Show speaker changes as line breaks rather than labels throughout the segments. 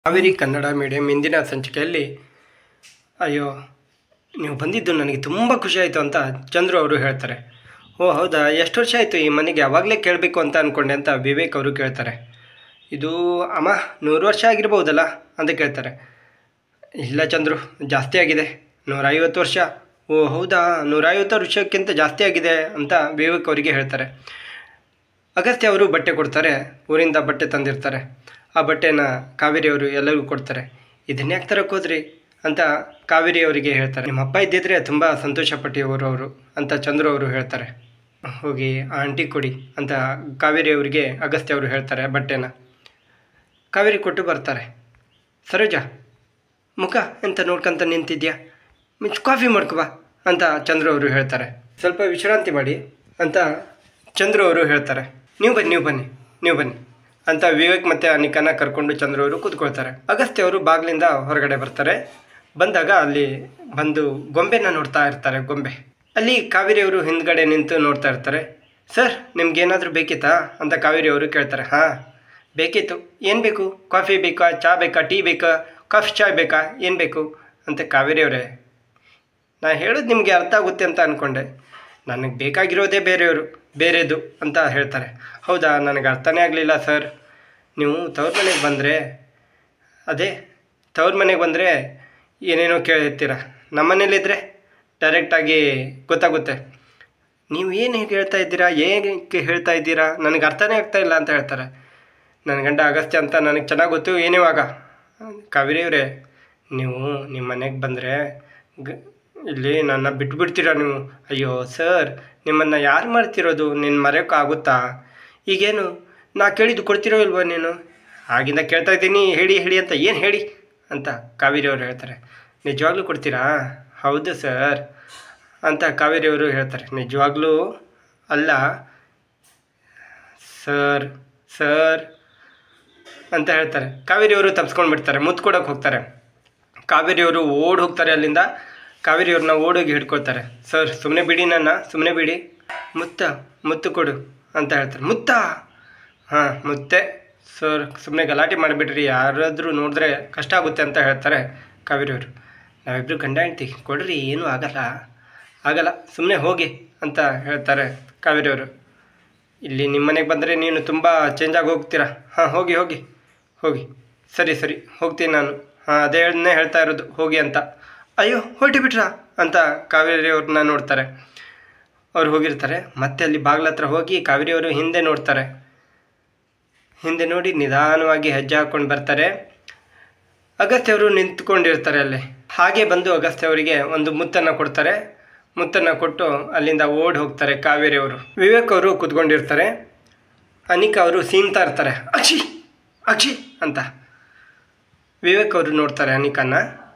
Kaveri Kannada medium ಇಂದಿನ ಸಂಚಿಕೆಯಲ್ಲಿ ಅಯ್ಯೋ ನೀವು ಬಂದಿದ್ದು ನನಗೆ ತುಂಬ ಖುಷಿ ಆಯಿತು ಅಂತ ಚಂದ್ರು ಅವರು ಹೇಳ್ತಾರೆ ಓ ಹೌದಾ ಎಷ್ಟು ವರ್ಷ ಆಯಿತು ಈ ಮನೆಗೆ ಯಾವಾಗಲೇ ಕೇಳಬೇಕು ಅಂತ ಅಂದ್ಕೊಂಡೆ ಅಂತ ವಿವೇಕ್ ಅವರು ಕೇಳ್ತಾರೆ ಇದು ಅಮ್ಮ ನೂರು ವರ್ಷ ಆಗಿರ್ಬೋದಲ್ಲ ಅಂತ ಕೇಳ್ತಾರೆ ಇಲ್ಲ ಚಂದ್ರು ಜಾಸ್ತಿ ಆಗಿದೆ ನೂರೈವತ್ತು ವರ್ಷ ಓ ಹೌದಾ ನೂರೈವತ್ತು ವರ್ಷಕ್ಕಿಂತ ಜಾಸ್ತಿ ಆಗಿದೆ ಅಂತ ವಿವೇಕ್ ಅವರಿಗೆ ಹೇಳ್ತಾರೆ ಅಗಸ್ತ್ಯ ಅವರು ಬಟ್ಟೆ ಕೊಡ್ತಾರೆ ಊರಿಂದ ಬಟ್ಟೆ ತಂದಿರ್ತಾರೆ ಆ ಬಟ್ಟೆನ ಕಾವೇರಿ ಅವರು ಎಲ್ಲರಿಗೂ ಕೊಡ್ತಾರೆ ಇದನ್ನ ಯಾಕೆ ತರಕ್ಕೆ ಹೋದ್ರಿ ಅಂತ ಕಾವೇರಿ ಅವರಿಗೆ ಹೇಳ್ತಾರೆ ನಿಮ್ಮ ಅಪ್ಪ ಇದ್ದಿದ್ರೆ ತುಂಬ ಸಂತೋಷಪಟ್ಟಿವರು ಅವರು ಅಂತ ಚಂದ್ರು ಅವರು ಹೇಳ್ತಾರೆ ಹೋಗಿ ಆ ಆಂಟಿ ಕೊಡಿ ಅಂತ ಕಾವೇರಿ ಅವರಿಗೆ ಅಗಸ್ತ್ಯ ಅವರು ಹೇಳ್ತಾರೆ ಬಟ್ಟೆನ ಕಾವೇರಿ ಕೊಟ್ಟು ಬರ್ತಾರೆ ಸರೋಜ ಮುಖ ಎಂತ ನೋಡ್ಕೊಂತ ನಿಂತಿದ್ಯಾ ಮಿಚ್ ಕಾಫಿ ಮಾಡ್ಕೊ ಅಂತ ಚಂದ್ರು ಅವರು ಹೇಳ್ತಾರೆ ಸ್ವಲ್ಪ ವಿಶ್ರಾಂತಿ ಮಾಡಿ ಅಂತ ಚಂದ್ರು ಅವರು ಹೇಳ್ತಾರೆ ನೀವು ಬನ್ನಿ ನೀವು ಬನ್ನಿ ನೀವು ಬನ್ನಿ ಅಂತ ವಿವೇಕ್ ಮತ್ತು ಅನಿಕನ ಕರ್ಕೊಂಡು ಚಂದ್ರು ಅವರು ಕೂತ್ಕೊಳ್ತಾರೆ ಅಗಸ್ತ್ಯ ಅವರು ಬಾಗಿಲಿಂದ ಹೊರಗಡೆ ಬರ್ತಾರೆ ಬಂದಾಗ ಅಲ್ಲಿ ಬಂದು ಗೊಂಬೆನ ನೋಡ್ತಾ ಇರ್ತಾರೆ ಗೊಂಬೆ ಅಲ್ಲಿ ಕಾವೇರಿ ಅವರು ಹಿಂದ್ಗಡೆ ನಿಂತು ನೋಡ್ತಾ ಇರ್ತಾರೆ ಸರ್ ನಿಮ್ಗೇನಾದರೂ ಬೇಕಿತ್ತಾ ಅಂತ ಕಾವೇರಿ ಅವರು ಕೇಳ್ತಾರೆ ಹಾಂ ಬೇಕಿತ್ತು ಏನು ಬೇಕು ಕಾಫಿ ಬೇಕಾ ಚಹಾ ಬೇಕಾ ಟೀ ಬೇಕಾ ಕಾಫಿ ಚಹಾ ಬೇಕಾ ಏನು ಬೇಕು ಅಂತ ಕಾವೇರಿ ಅವರೇ ನಾನು ಹೇಳೋದು ನಿಮಗೆ ಅರ್ಥ ಆಗುತ್ತೆ ಅಂತ ಅಂದ್ಕೊಂಡೆ ನನಗೆ ಬೇಕಾಗಿರೋದೇ ಬೇರೆಯವರು ಬೇರೆದು ಅಂತ ಹೇಳ್ತಾರೆ ಹೌದಾ ನನಗೆ ಅರ್ಥನೇ ಆಗಲಿಲ್ಲ ಸರ್ ನೀವು ತವ್ರ ಮನೆಗೆ ಬಂದರೆ ಅದೇ ತವ್ರ ಮನೆಗೆ ಬಂದರೆ ಏನೇನೋ ಕೇಳ್ತೀರ ನಮ್ಮ ಮನೇಲಿದ್ದರೆ ಡೈರೆಕ್ಟಾಗಿ ಗೊತ್ತಾಗುತ್ತೆ ನೀವು ಏನು ಹೇಗೆ ಹೇಳ್ತಾ ಇದ್ದೀರಾ ಏನಕ್ಕೆ ಹೇಳ್ತಾ ಇದ್ದೀರಾ ನನಗೆ ಅರ್ಥನೇ ಆಗ್ತಾ ಇಲ್ಲ ಅಂತ ಹೇಳ್ತಾರೆ ನನ್ನ ಗಂಡ ಅಗಸ್ತ್ಯ ಅಂತ ನನಗೆ ಚೆನ್ನಾಗಿ ಗೊತ್ತು ಏನಿವಾಗ ಕಾವೇರಿ ಅವರೇ ನೀವು ನಿಮ್ಮ ಮನೆಗೆ ಬಂದರೆ ಗ ಇಲ್ಲಿ ನನ್ನ ಬಿಟ್ಬಿಡ್ತೀರಾ ನೀವು ಅಯ್ಯೋ ಸರ್ ನಿಮ್ಮನ್ನು ಯಾರು ಮಾಡ್ತಿರೋದು ನಿನ್ನ ಮರೆಯೋಕ್ಕಾಗುತ್ತಾ ಈಗೇನು ನಾ ಕೇಳಿದ್ದು ಕೊಡ್ತಿರೋ ಇಲ್ವಾ ನೀನು ಆಗಿಂದ ಕೇಳ್ತಾ ಇದ್ದೀನಿ ಹೇಳಿ ಹೇಳಿ ಅಂತ ಏನು ಹೇಳಿ ಅಂತ ಕಾವೇರಿ ಅವರು ಹೇಳ್ತಾರೆ ನಿಜವಾಗ್ಲೂ ಕೊಡ್ತೀರಾ ಹೌದು ಸರ್ ಅಂತ ಕಾವೇರಿ ಅವರು ಹೇಳ್ತಾರೆ ನಿಜವಾಗ್ಲೂ ಅಲ್ಲ ಸರ್ ಸರ್ ಅಂತ ಹೇಳ್ತಾರೆ ಕಾವೇರಿ ಅವರು ತಪ್ಸ್ಕೊಂಡು ಬಿಡ್ತಾರೆ ಮುತ್ತು ಕೊಡೋಕೆ ಹೋಗ್ತಾರೆ ಕಾವೇರಿ ಅವರು ಓಡ್ ಹೋಗ್ತಾರೆ ಅಲ್ಲಿಂದ ಕಾವೇರಿ ಅವ್ರನ್ನ ಓಡೋಗಿ ಹಿಡ್ಕೊಳ್ತಾರೆ ಸರ್ ಸುಮ್ಮನೆ ಬಿಡಿ ನನ್ನ ಸುಮ್ಮನೆ ಬಿಡಿ ಮುತ್ತ ಮುತ್ತು ಕೊಡು ಅಂತ ಹೇಳ್ತಾರೆ ಮುತ್ತ ಹಾಂ ಮುತ್ತೆ ಸರ್ ಸುಮ್ಮನೆ ಗಲಾಟೆ ಮಾಡಿಬಿಡ್ರಿ ಯಾರಾದರೂ ನೋಡಿದ್ರೆ ಕಷ್ಟ ಆಗುತ್ತೆ ಅಂತ ಹೇಳ್ತಾರೆ ಕಾವೇರಿ ಅವರು ನಾವಿಬ್ಬರು ಗಂಡ ಹೆಂಡ್ತಿ ಕೊಡ್ರಿ ಏನೂ ಆಗಲ್ಲ ಆಗಲ್ಲ ಸುಮ್ಮನೆ ಹೋಗಿ ಅಂತ ಹೇಳ್ತಾರೆ ಕಾವೇರಿ ಅವರು ಇಲ್ಲಿ ನಿಮ್ಮ ಮನೆಗೆ ಬಂದರೆ ನೀನು ತುಂಬ ಚೇಂಜ್ ಆಗಿ ಹೋಗ್ತೀರಾ ಹಾಂ ಹೋಗಿ ಹೋಗಿ ಹೋಗಿ ಸರಿ ಸರಿ ಹೋಗ್ತೀನಿ ನಾನು ಹಾಂ ಅದೇನೇ ಹೇಳ್ತಾ ಇರೋದು ಹೋಗಿ ಅಂತ ಅಯ್ಯೋ ಹೊರಟಿ ಬಿಟ್ರಾ ಅಂತ ಕಾವೇರಿ ಅವ್ರನ್ನ ನೋಡ್ತಾರೆ ಅವ್ರು ಹೋಗಿರ್ತಾರೆ ಮತ್ತೆ ಅಲ್ಲಿ ಬಾಗ್ಲ ಹತ್ರ ಹೋಗಿ ಕಾವೇರಿ ಅವರು ಹಿಂದೆ ನೋಡ್ತಾರೆ ಹಿಂದೆ ನೋಡಿ ನಿಧಾನವಾಗಿ ಹೆಜ್ಜೆ ಹಾಕ್ಕೊಂಡು ಬರ್ತಾರೆ ಅಗಸ್ತ್ಯ ಅವರು ನಿಂತ್ಕೊಂಡಿರ್ತಾರೆ ಅಲ್ಲಿ ಹಾಗೆ ಬಂದು ಅಗಸ್ತ್ಯ ಅವರಿಗೆ ಒಂದು ಮುತ್ತನ್ನು ಕೊಡ್ತಾರೆ ಮುತ್ತನ್ನು ಕೊಟ್ಟು ಅಲ್ಲಿಂದ ಓಡಿ ಹೋಗ್ತಾರೆ ಕಾವೇರಿ ಅವರು ವಿವೇಕ್ ಅವರು ಕೂತ್ಕೊಂಡಿರ್ತಾರೆ ಅನಿಕಾ ಅವರು ಸೀನ್ತಾ ಇರ್ತಾರೆ ಅಕ್ಷಿ ಅಕ್ಷಿ ಅಂತ ವಿವೇಕ್ ಅವರು ನೋಡ್ತಾರೆ ಅನಿಕನ್ನ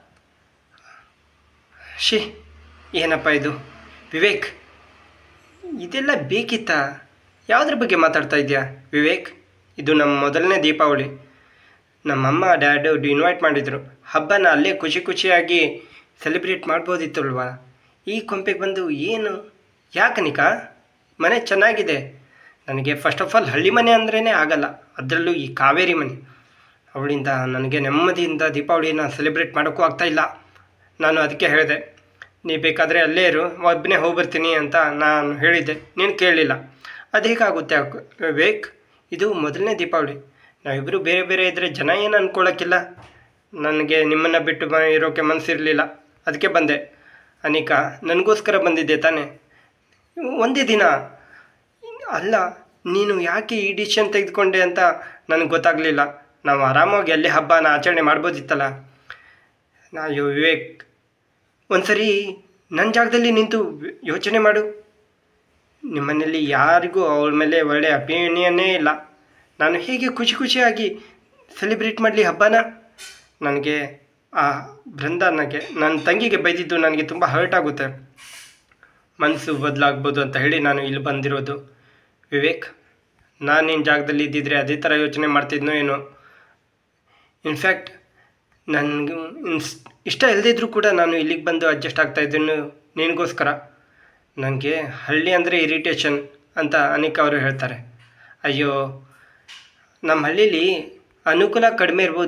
ಶಿ ಏನಪ್ಪ ಇದು ವಿವೇಕ್ ಇದೆಲ್ಲ ಬೇಕಿತ್ತಾ ಯಾವುದ್ರ ಬಗ್ಗೆ ಮಾತಾಡ್ತಾ ಇದೆಯಾ ವಿವೇಕ್ ಇದು ನಮ್ಮ ಮೊದಲನೇ ದೀಪಾವಳಿ ನಮ್ಮಮ್ಮ ಡ್ಯಾಡು ಇನ್ವೈಟ್ ಮಾಡಿದರು ಹಬ್ಬನ ಅಲ್ಲೇ ಖುಷಿ ಖುಷಿಯಾಗಿ ಸೆಲೆಬ್ರೇಟ್ ಮಾಡ್ಬೋದಿತ್ತಲ್ವಾ ಈ ಕೊಂಪೆಗೆ ಬಂದು ಏನು ಯಾಕನಿಕಾ ಮನೆ ಚೆನ್ನಾಗಿದೆ ನನಗೆ ಫಸ್ಟ್ ಆಫ್ ಆಲ್ ಹಳ್ಳಿ ಮನೆ ಅಂದ್ರೇ ಆಗಲ್ಲ ಅದರಲ್ಲೂ ಈ ಕಾವೇರಿ ಮನೆ ಅವಳಿಂದ ನನಗೆ ನೆಮ್ಮದಿಯಿಂದ ದೀಪಾವಳಿನ ಸೆಲೆಬ್ರೇಟ್ ಮಾಡೋಕ್ಕೂ ಆಗ್ತಾ ಇಲ್ಲ ನಾನು ಅದಕ್ಕೆ ಹೇಳಿದೆ ನೀ ಬೇಕಾದರೆ ಅಲ್ಲೇ ಇರು ಒಬ್ಬನೇ ಹೋಗ್ಬರ್ತೀನಿ ಅಂತ ನಾನು ಹೇಳಿದ್ದೆ ನೀನು ಕೇಳಲಿಲ್ಲ ಅದು ಹೇಗಾಗುತ್ತೆ ವಿವೇಕ್ ಇದು ಮೊದಲನೇ ದೀಪಾವಳಿ ನಾವಿಬ್ಬರು ಬೇರೆ ಬೇರೆ ಇದ್ದರೆ ಜನ ಏನು ಅಂದ್ಕೊಳ್ಳೋಕ್ಕಿಲ್ಲ ನನಗೆ ನಿಮ್ಮನ್ನು ಬಿಟ್ಟು ಬ ಇರೋಕ್ಕೆ ಮನಸ್ಸಿರಲಿಲ್ಲ ಅದಕ್ಕೆ ಬಂದೆ ಅನಿಕಾ ನನಗೋಸ್ಕರ ಬಂದಿದ್ದೆ ತಾನೇ ಒಂದೇ ದಿನ ಅಲ್ಲ ನೀನು ಯಾಕೆ ಈ ಡಿಸಿಷನ್ ತೆಗೆದುಕೊಂಡೆ ಅಂತ ನನಗೆ ಗೊತ್ತಾಗಲಿಲ್ಲ ನಾವು ಆರಾಮಾಗಿ ಅಲ್ಲಿ ಹಬ್ಬನ ಆಚರಣೆ ಮಾಡ್ಬೋದಿತ್ತಲ್ಲ ನಾ ಯೋ ವಿವೇಕ್ ಒಂದ್ಸರಿ ನನ್ನ ಜಾಗದಲ್ಲಿ ನಿಂತು ಯೋಚನೆ ಮಾಡು ನಿಮ್ಮನೇಲಿ ಯಾರಿಗೂ ಅವಳ ಮೇಲೆ ಒಳ್ಳೆಯ ಅಪಿನಿಯನ್ನೇ ಇಲ್ಲ ನಾನು ಹೇಗೆ ಖುಷಿ ಖುಷಿಯಾಗಿ ಸೆಲೆಬ್ರೇಟ್ ಮಾಡಲಿ ಹಬ್ಬನ ನನಗೆ ಆ ಬೃಂದಾನಗೆ ನನ್ನ ತಂಗಿಗೆ ಬೈದಿದ್ದು ನನಗೆ ತುಂಬ ಹರ್ಟ್ ಆಗುತ್ತೆ ಮನಸ್ಸು ಬದಲಾಗ್ಬೋದು ಅಂತ ಹೇಳಿ ನಾನು ಇಲ್ಲಿ ಬಂದಿರೋದು ವಿವೇಕ್ ನಾನು ನಿನ್ನ ಜಾಗದಲ್ಲಿ ಇದ್ದಿದ್ರೆ ಅದೇ ಥರ ಯೋಚನೆ ಮಾಡ್ತಿದ್ನೋ ಏನೋ ಇನ್ಫ್ಯಾಕ್ಟ್ ನನಗೆ ಇಷ್ಟ ಇಲ್ಲದಿದ್ರೂ ಕೂಡ ನಾನು ಇಲ್ಲಿಗೆ ಬಂದು ಅಡ್ಜಸ್ಟ್ ಆಗ್ತಾ ಇದ್ದೀನಿ ನಿನಗೋಸ್ಕರ ನನಗೆ ಹಳ್ಳಿ ಅಂದರೆ ಇರಿಟೇಷನ್ ಅಂತ ಅನಿಕಾ ಅವರು ಹೇಳ್ತಾರೆ ಅಯ್ಯೋ ನಮ್ಮ ಹಳ್ಳೀಲಿ ಅನುಕೂಲ ಕಡಿಮೆ ಇರ್ಬೋದು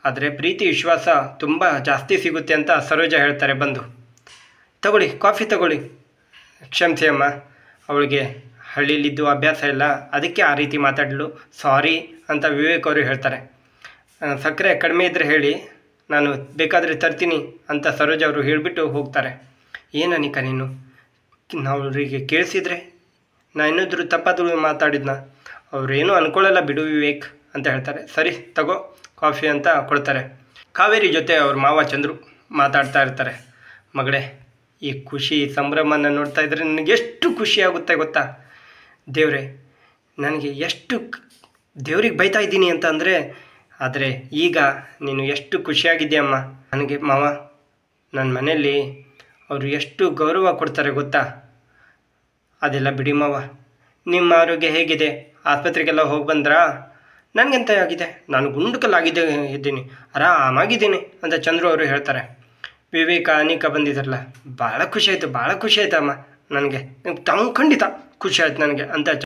ಆದರೆ ಪ್ರೀತಿ ವಿಶ್ವಾಸ ತುಂಬ ಜಾಸ್ತಿ ಸಿಗುತ್ತೆ ಅಂತ ಸರೋಜ ಹೇಳ್ತಾರೆ ಬಂದು ತಗೊಳ್ಳಿ ಕಾಫಿ ತಗೊಳ್ಳಿ ಕ್ಷಮಿಸಿ ಅಮ್ಮ ಅವಳಿಗೆ ಹಳ್ಳಿಲಿದ್ದು ಅಭ್ಯಾಸ ಇಲ್ಲ ಅದಕ್ಕೆ ಆ ರೀತಿ ಮಾತಾಡಲು ಸಾರಿ ಅಂತ ವಿವೇಕ್ ಅವರು ಹೇಳ್ತಾರೆ ಆ, ಸಕ್ಕರೆ ಕಡಿಮೆ ಇದ್ದರೆ ಹೇಳಿ ನಾನು ಬೇಕಾದರೆ ತರ್ತೀನಿ ಅಂತ ಸರೋಜ ಅವರು ಹೇಳಿಬಿಟ್ಟು ಹೋಗ್ತಾರೆ ಏನು ಅನಿಕ ನೀನು ನಾವು ಅವರಿಗೆ ಕೇಳಿಸಿದ್ರೆ ನಾ ಏನಾದರೂ ತಪ್ಪಾದ್ರು ಮಾತಾಡಿದ್ನ ಅವ್ರು ಏನೂ ಅನ್ಕೊಳ್ಳಲ್ಲ ಬಿಡು ವಿವೇಕ್ ಅಂತ ಹೇಳ್ತಾರೆ ಸರಿ ತಗೋ ಕಾಫಿ ಅಂತ ಕೊಡ್ತಾರೆ ಕಾವೇರಿ ಜೊತೆ ಅವ್ರ ಮಾವ ಚಂದ್ರು ಮಾತಾಡ್ತಾ ಇರ್ತಾರೆ ಮಗಳೇ ಈ ಖುಷಿ ಸಂಭ್ರಮನ ನೋಡ್ತಾ ಇದ್ರೆ ನನಗೆ ಎಷ್ಟು ಖುಷಿ ಆಗುತ್ತೆ ಗೊತ್ತಾ ದೇವ್ರೆ ನನಗೆ ಎಷ್ಟು ದೇವ್ರಿಗೆ ಬೈತಾ ಇದ್ದೀನಿ ಅಂತ ಅಂದರೆ ಆದರೆ ಈಗ ನೀನು ಎಷ್ಟು ಖುಷಿಯಾಗಿದ್ದೀಯಮ್ಮ ನನಗೆ ಮಾವ ನನ್ನ ಮನೆಯಲ್ಲಿ ಅವರು ಎಷ್ಟು ಗೌರವ ಕೊಡ್ತಾರೆ ಗೊತ್ತಾ ಅದೆಲ್ಲ ಬಿಡಿ ಮಾವ ನಿಮ್ಮ ಆರೋಗ್ಯ ಹೇಗಿದೆ ಆಸ್ಪತ್ರೆಗೆಲ್ಲ ಹೋಗಿ ಬಂದ್ರಾ ನನಗೆಂತ ಆಗಿದೆ ನಾನು ಗುಂಡುಕಲ್ಲಾಗಿದ್ದೆ ಇದ್ದೀನಿ ಆರಾಮಾಗಿದ್ದೀನಿ ಅಂತ ಚಂದ್ರು ಅವರು ಹೇಳ್ತಾರೆ ವಿವೇಕ ಅನಿಕ ಬಂದಿದ್ದಾರಲ್ಲ ಭಾಳ ಖುಷಿ ಆಯಿತು ಭಾಳ ಖುಷಿ ಆಯ್ತಮ್ಮ ನನಗೆ ತಾವು ಖಂಡಿತ ಖುಷಿ ಆಯ್ತು ನನಗೆ ಅಂತ